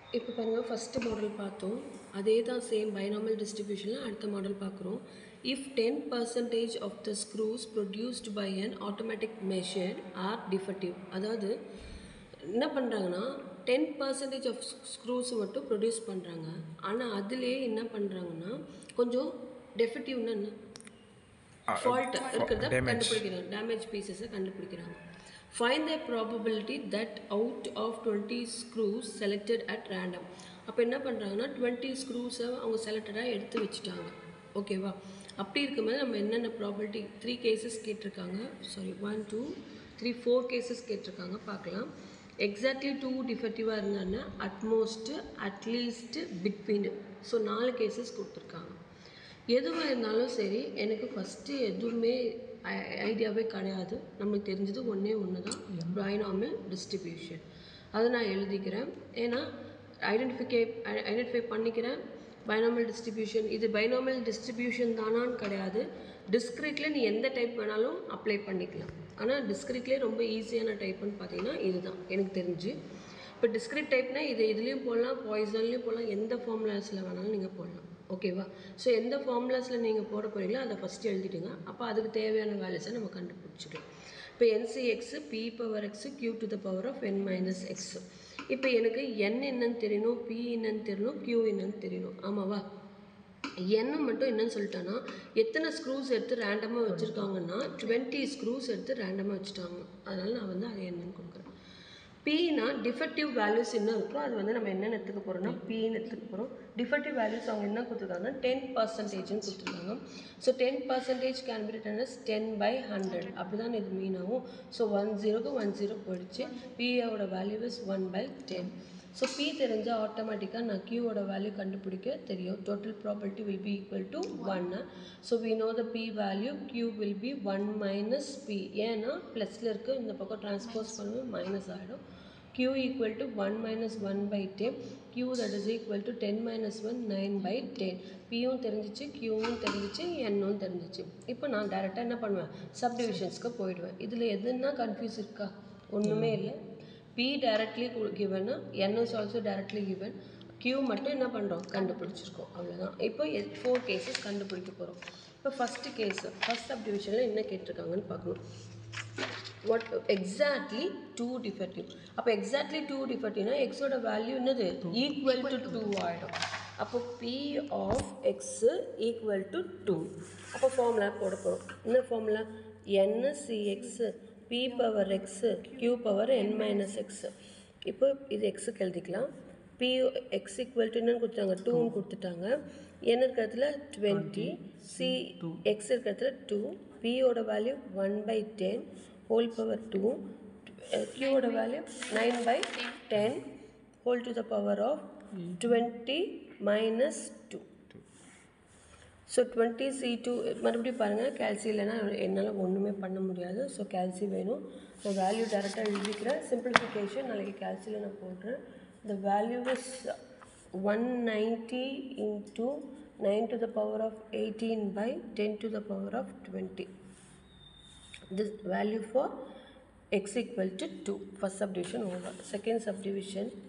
இப்போ பாருங்கள் first model பார்த்தோம் அதே தான் சேம் பைனாமல் டிஸ்ட்ரிபியூஷனில் அடுத்த மாடல் பார்க்குறோம் if ten percentage of the screws produced by an automatic measure are defective அதாவது என்ன பண்ணுறாங்கன்னா டென் பர்சன்டேஜ் ஆஃப் ஸ்க்ரூஸ் மட்டும் ப்ரொடியூஸ் பண்ணுறாங்க ஆனால் அதுலேயே என்ன பண்ணுறாங்கன்னா கொஞ்சம் டெஃபெக்டிவ்னா என்ன ஃபால்ட் இருக்கிறத கண்டுபிடிக்கிறாங்க டேமேஜ் பீசஸை கண்டுபிடிக்கிறாங்க find the probability that out of twenty screws selected at random அப்போ என்ன பண்ணுறாங்கன்னா டுவெண்ட்டி ஸ்க்ரூஸை அவங்க செலக்டடாக எடுத்து வச்சுட்டாங்க ஓகேவா அப்படி இருக்கும்போது நம்ம என்னென்ன ப்ராபபிலிட்டி த்ரீ கேசஸ் கேட்டிருக்காங்க sorry one two three four cases கேட்டிருக்காங்க பார்க்கலாம் எக்ஸாக்ட்லி டூ டிஃபெக்டிவாக இருந்தாங்கன்னா அட்மோஸ்ட்டு அட்லீஸ்ட்டு பிட்வீன் ஸோ நாலு கேசஸ் கொடுத்துருக்காங்க எதுவாக இருந்தாலும் சரி எனக்கு ஃபஸ்ட்டு எதுவுமே ஐடியாவே கிடையாது நம்மளுக்கு தெரிஞ்சது ஒன்றே ஒன்று தான் பைனாமல் டிஸ்ட்ரிபியூஷன் அதை நான் எழுதிக்கிறேன் ஏன்னா ஐடென்டிஃபிகே ஐடென்டிஃபை பண்ணிக்கிறேன் பைனாமல் டிஸ்ட்ரிபியூஷன் இது பைனாமல் டிஸ்ட்ரிபியூஷன் தானான்னு கிடையாது டிஸ்கிரிட்டில் நீ எந்த டைப் வேணாலும் அப்ளை பண்ணிக்கலாம் ஆனால் டிஸ்கிரிட்லேயே ரொம்ப ஈஸியான டைப்புன்னு பார்த்தீங்கன்னா இதுதான் எனக்கு தெரிஞ்சு இப்போ டிஸ்கிரிட் டைப்னா இது இதுலேயும் போடலாம் பாய்சன்லேயும் போடலாம் எந்த ஃபார்முலாஸில் வேணாலும் நீங்கள் போடலாம் ஓகேவா ஸோ எந்த ஃபார்முலாஸில் நீங்கள் போட போகிறீங்களோ அதை ஃபஸ்ட்டு எழுதிடுங்க அப்போ அதுக்கு தேவையான வேல்யூஸை நம்ம கண்டுபிடிச்சிக்கலாம் இப்போ N C X P power X Q to the power of N minus X இப்போ எனக்கு என் என்னன்னு தெரியணும் பி என்னன்னு தெரியணும் கியூ என்னன்னு தெரியணும் ஆமாவா என்ன மட்டும் என்னன்னு சொல்லிட்டேன்னா எத்தனை ஸ்க்ரூஸ் எடுத்து ரேண்டமாக வச்சுருக்காங்கன்னா டுவெண்ட்டி ஸ்க்ரூஸ் எடுத்து ரேண்டமாக வச்சுட்டாங்க அதனால் நான் வந்து அதை என்னன்னு கொடுக்குறேன் பீனா டிஃபெக்டிவ் வேல்யூஸ் என்ன இருக்கோ அது வந்து நம்ம என்னென்ன எடுத்துக்க போகிறோம்னா பீன்னு எடுத்துக்க போகிறோம் டிஃபெக்டிவ் வேல்யூஸ் அவங்க என்ன கொடுத்துருக்காங்கன்னா டென் பர்சன்டேஜ்னு கொடுத்துருக்காங்க so ten percentage can be written as ten by hundred அப்படி தான் இது மீன் ஆகும் ஸோ ஒன் ஜீரோக்கு ஒன் ஜீரோ போயிடுச்சு பியோட value is one by ten so P தெரிஞ்சால் ஆட்டோமேட்டிக்காக நான் கியூவோட வேல்யூ கண்டுபிடிக்க தெரியும் total property will be equal to ஒன்னு so we know the P value Q will be one minus P ஏன்னா ப்ளஸில் இருக்குது இந்த பக்கம் ட்ரான்ஸ்போஸ் பண்ணும்போது மைனஸ் ஆகிடும் q equal to 1 minus 1 by 10 q that is equal to 10 minus 1 9 by 10 pயும் தெரிஞ்சிச்சு qவும் தெரிஞ்சிச்சு n'வும் தெரிஞ்சிச்சு இப்போ நான் டைரெக்டாக என்ன பண்ணுவேன் சப்டிவிஷன்ஸ்க்கு போயிடுவேன் இதில் எதுன்னா கன்ஃபியூஸ் இருக்கா ஒன்றுமே இல்லை p directly given n is also directly given q மட்டும் என்ன பண்ணுறோம் கண்டுபிடிச்சிருக்கோம் அவ்வளோதான் இப்போ ஃபோர் கேசஸ் கண்டுபிடிக்க போகிறோம் இப்போ ஃபஸ்ட்டு கேஸ் ஃபஸ்ட் சப்டிவிஷனில் என்ன கேட்டிருக்காங்கன்னு பார்க்கணும் வாட் எக்ஸாக்ட்லி டூ டிஃபெக்டிவ் அப்போ எக்ஸாக்ட்லி டூ டிஃபெக்டிவ்னா எக்ஸோட வேல்யூ என்னது ஈக்குவல் டு டூ ஆகிடும் அப்போ P of X equal to two அப்போ ஃபார்முலா போட போகிறோம் என்ன formula N C X P power X Q power N minus X இப்போ இது எக்ஸுக்கு எழுதிக்கலாம் பி எக்ஸ் ஈக்குவல் டு என்னன்னு கொடுத்தாங்க டூன்னு கொடுத்துட்டாங்க என்ன இருக்கிறதுல டுவெண்ட்டி சி எக்ஸ் இருக்கிறதுல டூ பியோட value one by ten whole power 2 uh, q ஓட value 9 by 10 whole to the power of 20 minus 2 so twenty C two மறுபடியும் பாருங்கள் கேல்சி இல்லைன்னா என்னால் ஒன்றுமே பண்ண முடியாது ஸோ கேல்சி வேணும் ஸோ வேல்யூ டேரெக்டாக எழுதிக்கிறேன் சிம்பிளிஃபிகேஷன் நாளைக்கு கேல்சியில் நான் போடுறேன் the value is 190 into 9 to the power of 18 by 10 to the power of 20 this value for x equal to 2 first subdivision over second subdivision